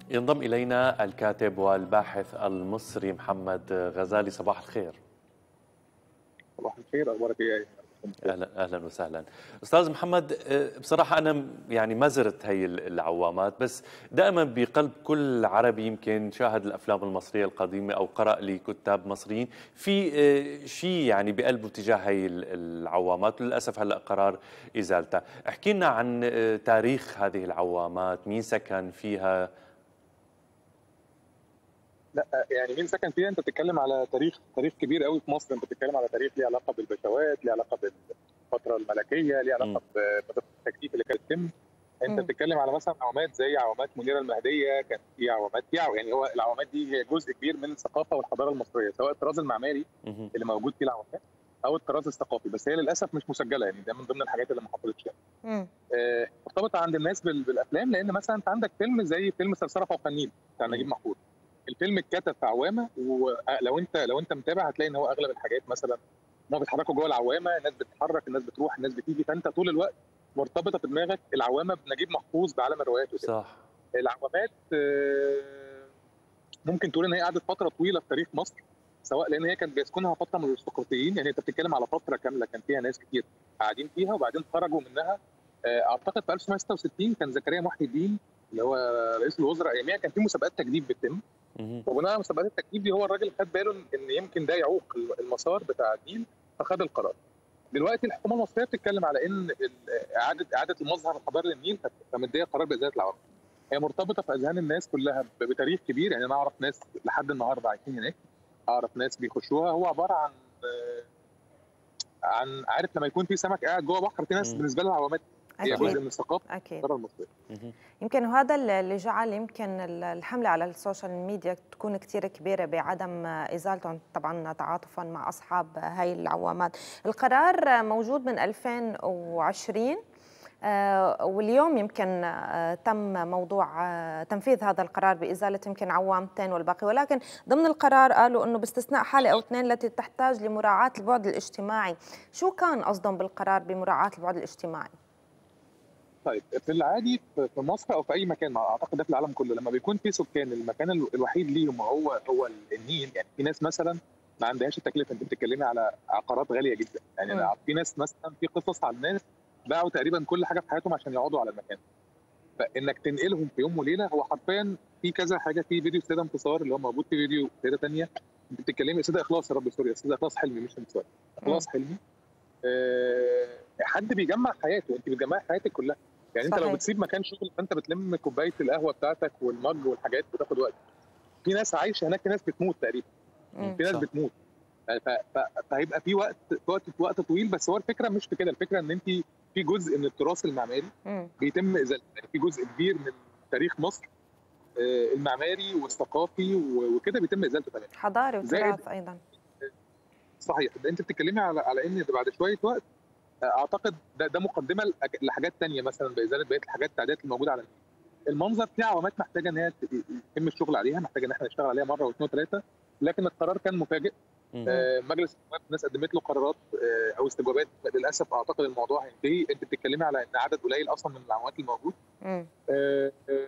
ينضم الينا الكاتب والباحث المصري محمد غزالي صباح الخير صباح الخير اخبارك ايه اهلا اهلا وسهلا استاذ محمد بصراحه انا يعني ما زرت هي العوامات بس دائما بقلب كل عربي يمكن شاهد الافلام المصريه القديمه او قرا لكتاب مصريين في شيء يعني بقلبه تجاه هي العوامات وللاسف هلا قرار ازالتها احكي لنا عن تاريخ هذه العوامات مين سكن فيها لا يعني مين سكن فيها انت بتتكلم على تاريخ تاريخ كبير قوي في مصر انت بتتكلم على تاريخ ليه علاقه بالبشوات ليه علاقه بالفتره الملكيه ليه علاقه بفتره التجديد اللي كانت تتم انت بتتكلم على مثلا عوامات زي عوامات منيره المهديه كان في عوامات في يعني هو العوامات دي هي جزء كبير من الثقافه والحضاره المصريه سواء الطراز المعماري اللي موجود فيه العوامات او الطراز الثقافي بس هي للاسف مش مسجله يعني ده من ضمن الحاجات اللي ما حصلتش يعني. آه مرتبطه عند الناس بالافلام لان مثلا انت عندك فيلم زي فيلم صرصره فوق النيل بتاع نجيب محفوظ الفيلم اتكتب في عوامه ولو انت لو انت متابع هتلاقي ان هو اغلب الحاجات مثلا هم بيتحركوا جوه العوامه الناس بتتحرك الناس بتروح الناس بتيجي فانت طول الوقت مرتبطه في دماغك العوامه بنجيب محفوظ بعالم الروايات وكده صح العوامات ممكن تقول ان هي قعدت فتره طويله في تاريخ مصر سواء لان هي كانت بيسكنها فتره من الارستقراطيين يعني انت بتتكلم على فتره كامله كان فيها ناس كتير قاعدين فيها وبعدين خرجوا منها اعتقد في 1966 كان زكريا محي الدين اللي هو رئيس الوزراء اياميها كان في مسابقات تجديد بتتم وبناء على مسابقات التجديد دي هو الراجل خد باله ان يمكن ده يعوق المسار بتاع النيل فخد القرار. دلوقتي الحكومه المصريه بتتكلم على ان اعاده اعاده المظهر الحضاري للنيل فمديه قرار بازاله العوامل. هي مرتبطه في اذهان الناس كلها بتاريخ كبير يعني انا اعرف ناس لحد النهارده عايشين هناك اعرف ناس بيخشوها هو عباره عن عن عارف لما يكون في سمك قاعد جوه بحر في ناس بالنسبه لها العوامات هي جزء من الثقافه اكيد المصريه يمكن وهذا اللي جعل يمكن الحمله على السوشيال ميديا تكون كثير كبيره بعدم ازالتهم طبعا تعاطفا مع اصحاب هاي العوامات القرار موجود من 2020 واليوم يمكن تم موضوع تنفيذ هذا القرار بإزالة يمكن عوامتين والباقي ولكن ضمن القرار قالوا أنه باستثناء حالة أو اثنين التي تحتاج لمراعاة البعد الاجتماعي شو كان قصدهم بالقرار بمراعاة البعد الاجتماعي؟ طيب في العادي في مصر او في اي مكان اعتقد ده في العالم كله لما بيكون في سكان المكان الوحيد ليهم هو هو النيل يعني في ناس مثلا ما عندهاش التكلفه انت بتتكلمي على عقارات غاليه جدا يعني م. في ناس مثلا في قصص على الناس باعوا تقريبا كل حاجه في حياتهم عشان يقعدوا على المكان فانك تنقلهم في يوم وليله هو حرفيا في كذا حاجه في فيديو سيده انتصار اللي هو موجود في فيديو سيده ثانيه انت بتتكلمي سيده اخلاص يا رب سوري سيده اخلاص حلمي مش انتصار اخلاص حلمي أه حد بيجمع حياته انت بتجمعي حياتك كلها يعني انت صحيح. لو بتسيب مكان شغل فانت بتلم كوبايه القهوه بتاعتك والمج والحاجات بتاخد وقت في ناس عايشه هناك في ناس بتموت تقريبا في ناس بتموت فهيبقى في وقت وقت وقت طويل بس هو الفكره مش في كده الفكره ان انت في جزء من التراث المعماري بيتم ازالته يعني في جزء كبير من تاريخ مصر المعماري والثقافي وكده بيتم ازالته تماما حضاري وتراث ايضا صحيح انت بتتكلمي على على ان بعد شويه وقت اعتقد ده ده مقدمه لحاجات تانية مثلا بازاله بقيه الحاجات التعديلات الموجوده على النيل. المنظر فيه عوامات محتاجه ان هي يتم الشغل عليها محتاجه ان احنا نشتغل عليها مره واثنين وثلاثه لكن القرار كان مفاجئ آه مجلس النواب الناس قدمت له قرارات آه او استجوابات للاسف اعتقد الموضوع هينتهي انت بتتكلمي على ان عدد قليل اصلا من العوامات الموجود آه آه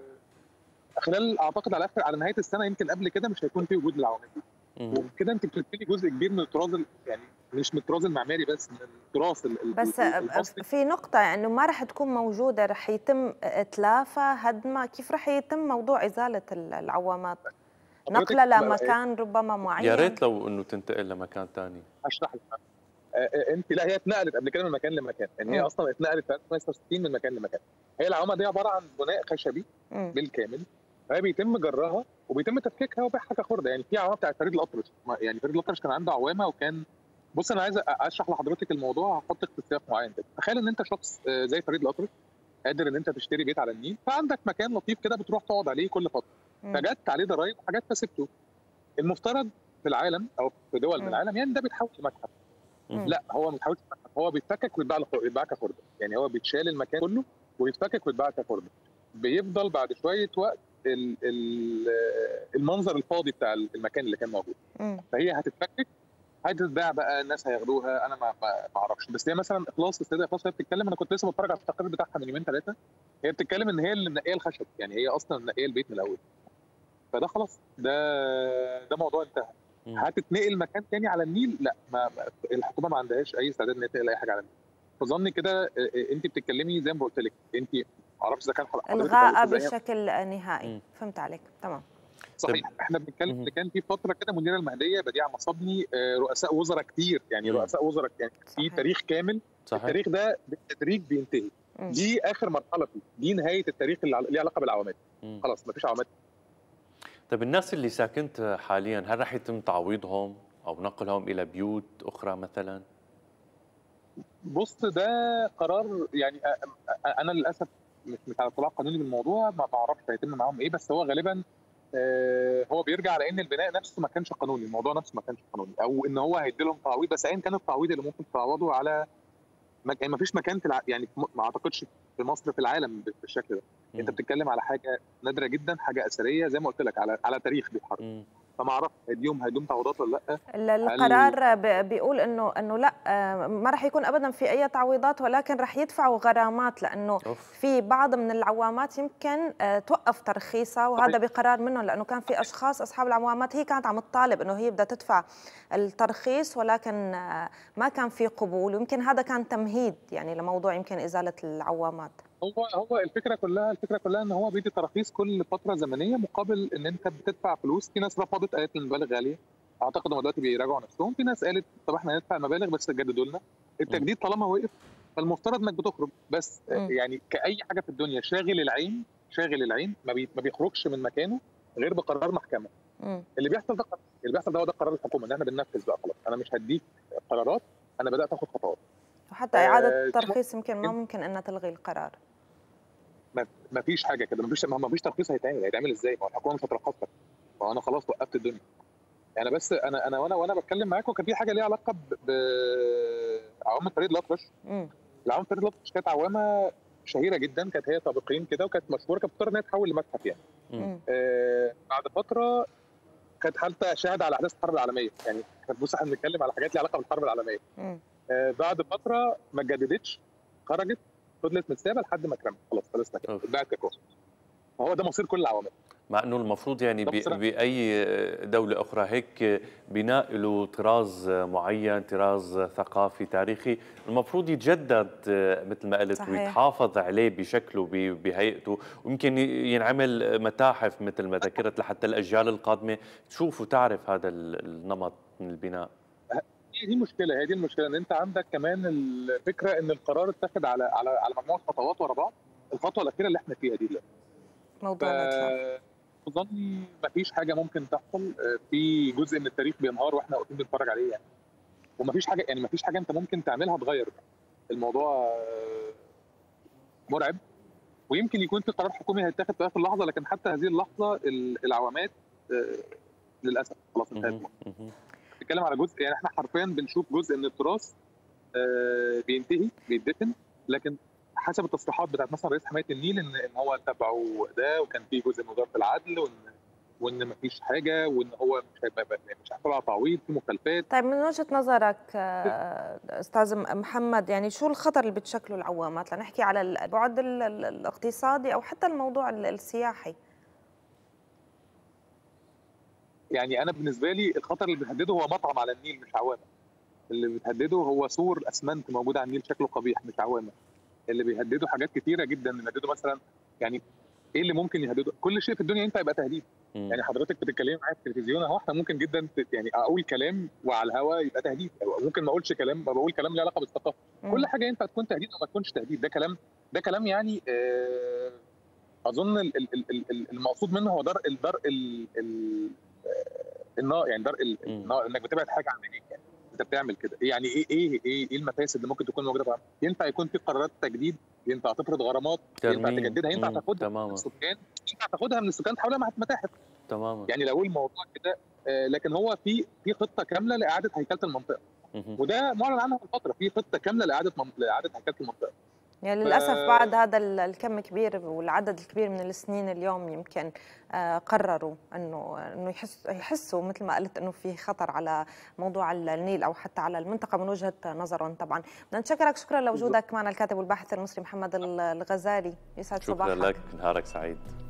خلال اعتقد على اخر على نهايه السنه يمكن قبل كده مش هيكون في وجود للعوامات دي وكده انت بتبتدي جزء كبير من الطراز يعني مش من الطراز المعماري بس من التراث بس المصري. في نقطة انه يعني ما راح تكون موجودة راح يتم اتلافها هدمها كيف راح يتم موضوع إزالة العوامات؟ نقلة لمكان ربما معين يا ريت لو انه تنتقل لمكان ثاني اشرح لك انت لا هي اتنقلت قبل كده من مكان لمكان يعني هي اصلا اتنقلت في 1960 من مكان لمكان هي العوامه دي عباره عن بناء خشبي م. بالكامل فهي بيتم جرها وبيتم تفكيكها وبيعها كخرده يعني في عوامه بتاعت فريد الاطرش يعني فريد الاطرش كان عنده عوامه وكان بص انا عايز اشرح لحضرتك الموضوع هحطك في سياق معين كده تخيل ان انت شخص زي فريد الاطرش قادر ان انت تشتري بيت على النيل فعندك مكان لطيف كده بتروح تقعد عليه كل فتره فجت عليه ضرايب وحاجات فسبته المفترض في العالم او في دول من العالم يعني ده بيتحول لمتحف لا هو ما بيتحولش لمتحف هو بيتفكك ويتباع يتباع كخرده يعني هو بيتشال المكان كله ويتفكك ويتباع كخرده بيفضل بعد شويه وقت المنظر الفاضي بتاع المكان اللي كان موجود فهي هتتفكك هتتباع بقى الناس هياخدوها انا ما ما ما اعرفش بس هي مثلا اخلاص السيده اخلاص وهي بتتكلم انا كنت لسه بتفرج على التقرير بتاعها من يومين ثلاثه هي بتتكلم ان هي اللي منقيه الخشب يعني هي اصلا منقيه البيت من الاول فده خلاص ده ده موضوع انتهى مم. هتتنقل مكان تاني على النيل لا ما ما- الحكومه ما عندهاش اي استعداد ان هي تنقل اي حاجه على النيل فظني كده آه، آه، انت بتتكلمي زي ما قلت لك انت ما اعرفش اذا كان حضرتك أو الغاء الأستاذة إيهاب بشكل نهائي مم. فهمت عليك تمام صحيح احنا بنتكلم مهم. ان كان في فتره كده منيره المهديه بديع مصابني آه، رؤساء وزراء كتير يعني مم. رؤساء وزراء يعني في صحيح. تاريخ كامل صحيح التاريخ ده بالتدريج بينتهي مم. دي اخر مرحله فيه دي نهايه التاريخ اللي ليه علاقه بالعوامات مم. خلاص مفيش عوامات طيب الناس اللي ساكنت حاليا هل رح يتم تعويضهم او نقلهم الى بيوت اخرى مثلا؟ بص ده قرار يعني أ- أ- انا للاسف مش مش على اطلاع قانوني بالموضوع ما بعرفش هيتم معاهم ايه بس هو غالبا آه، هو بيرجع لان البناء نفسه ما كانش قانوني الموضوع نفسه ما كانش قانوني او ان هو هيدي لهم تعويض بس ايا كان التعويض اللي ممكن تعوضه على مك... يعني ما فيش مكان في الع... يعني في م- ما اعتقدش في مصر في العالم ب- بالشكل ده انت مم. بتتكلم على حاجه نادره جدا حاجه اثريه زي ما قلت لك على على تاريخ بيتحرك مم. فما اعرفش هيديهم هيدوم تعويضات ولا لا ال- القرار ب- بيقول انه انه لا آه، ما راح يكون ابدا في اي تعويضات ولكن راح يدفعوا غرامات لانه أوف. في بعض من العوامات يمكن آه، توقف ترخيصها وهذا صحيح. بقرار منهم لانه كان في اشخاص اصحاب العوامات هي كانت عم تطالب انه هي بدها تدفع الترخيص ولكن آه، ما كان في قبول ويمكن هذا كان تمهيد يعني لموضوع يمكن ازاله العوامات هو هو الفكره كلها الفكره كلها ان هو بيدي تراخيص كل فتره زمنيه مقابل ان انت بتدفع فلوس في ناس رفضت قالت المبالغ غاليه اعتقد هم دلوقتي بيراجعوا نفسهم في ناس قالت طب احنا هندفع مبالغ بس تجددوا لنا التجديد طالما وقف فالمفترض انك بتخرج بس مم. يعني كاي حاجه في الدنيا شاغل العين شاغل العين ما, بي ما بيخرجش من مكانه غير بقرار محكمه مم. اللي بيحصل ده قرار- اللي بيحصل ده هو ده قرار الحكومه ان احنا بننفذ بقى خلاص انا مش هديك قرارات انا بدات اخد خطوات وحتى آه، اعاده دي الترخيص يمكن ما ممكن انها تلغي القرار ما ما فيش حاجه كده ما فيش ما فيش ترخيص هيتعمل هيتعمل ازاي؟ ما هو الحكومه مش هترخص لك ما هو انا خلاص وقفت الدنيا يعني بس انا انا وانا وانا بتكلم معاكم كان في حاجه ليها علاقه ب بعوامه فريد الأطرش مم. العوامه فريد الأطرش كانت عوامه شهيره جدا كانت هي سابقين كده وكانت مشهوره كانت بتضطر انها تتحول لمتحف يعني مم. مم. آه بعد فتره كانت حتى شاهد على احداث الحرب العالميه يعني كانت بص احنا بنتكلم على حاجات ليها علاقه بالحرب العالميه مم. آه بعد فتره ما اتجددتش خرجت فضلت متسابه لحد ما اترمت خلاص خلصنا كده أوف. اتباعت ككوست فهو ده مصير كل العوامل مع انه المفروض يعني طب ب- بصراحة. باي دوله اخرى هيك بناء له طراز معين طراز ثقافي تاريخي المفروض يتجدد مثل ما قلت صحيح. ويتحافظ عليه بشكله ب- بهيئته ويمكن ينعمل متاحف مثل ما ذكرت لحتى الاجيال القادمه تشوف وتعرف هذا ال- النمط من البناء هي دي مشكله هي دي المشكله ان انت عندك كمان الفكره ان القرار اتخذ على على على مجموعه خطوات ورا بعض الخطوه الاخيره اللي احنا فيها دي دلوقتي موضوع الإطلاق. فظني مفيش حاجه ممكن تحصل آه، في جزء من التاريخ بينهار واحنا واقفين بنتفرج عليه يعني ومفيش حاجه يعني مفيش حاجه انت ممكن تعملها تغير ده. الموضوع آه، مرعب ويمكن يكون في قرار حكومي هيتاخد في اخر لحظه لكن حتى هذه اللحظه ال- العوامات آه، للاسف خلاص انتهت مهم. مهم. بنتكلم على جزء يعني احنا حرفيا بنشوف جزء من التراث آه، بينتهي بيتدفن لكن حسب التصريحات بتاعت مثلا رئيس حمايه النيل ان ان هو تبعه ده وكان في جزء من وزاره العدل وان وان مفيش حاجه وان هو مش هيبقى مش هيحصل على تعويض في مخالفات طيب من وجهة نظرك آه، أستاذ محمد يعني شو الخطر اللي بتشكله العوامات لنحكي على البعد ال- ال- الاقتصادي أو حتى الموضوع ال- السياحي يعني انا بالنسبه لي الخطر اللي بيهدده هو مطعم على النيل مش عوامه اللي بيهدده هو سور اسمنت موجود على النيل شكله قبيح مش عوامه اللي بيهدده حاجات كتيره جدا بيهدده مثلا يعني ايه اللي ممكن يهدده كل شيء في الدنيا ينفع يبقى تهديد مم. يعني حضرتك بتتكلمي معايا في التلفزيون اهو احنا ممكن جدا ت- يعني اقول كلام وعلى الهواء يبقى تهديد أو ممكن ما اقولش كلام بقول كلام له علاقه بالثقافه مم. كل حاجه ينفع تكون تهديد او ما تكونش تهديد ده كلام ده كلام يعني آه، اظن ال- ال- ال- ال- ال- المقصود منه هو درء الدرء ال- ال- آه، النار يعني درء ال- مم. النار انك بتبعد حاجه عن عينيك يعني انت بتعمل كده يعني ايه ايه ايه ايه المفاسد اللي ممكن تكون موجوده في العالم؟ ينفع يكون في قرارات تجديد ينفع تفرض غرامات ينفع ترميم. تجددها ينفع مم. تاخدها من تماما السكان ينفع تاخدها من السكان تحولها مع متاحف تماما يعني لو الموضوع كده آه، لكن هو في في خطه كامله لاعاده هيكله المنطقه مهم. وده معلن عنها من فتره في خطه كامله لاعاده من... لاعاده هيكله المنطقه يعني للاسف بعد هذا الكم كبير والعدد الكبير من السنين اليوم يمكن آه، قرروا انه انه يحس يحسوا مثل ما قلت انه في خطر على موضوع النيل او حتى على المنطقه من وجهه نظرهم طبعا بدنا نشكرك شكرا لوجودك معنا الكاتب والباحث المصري محمد الغزالي يسعد صباحك شكرا لك نهارك سعيد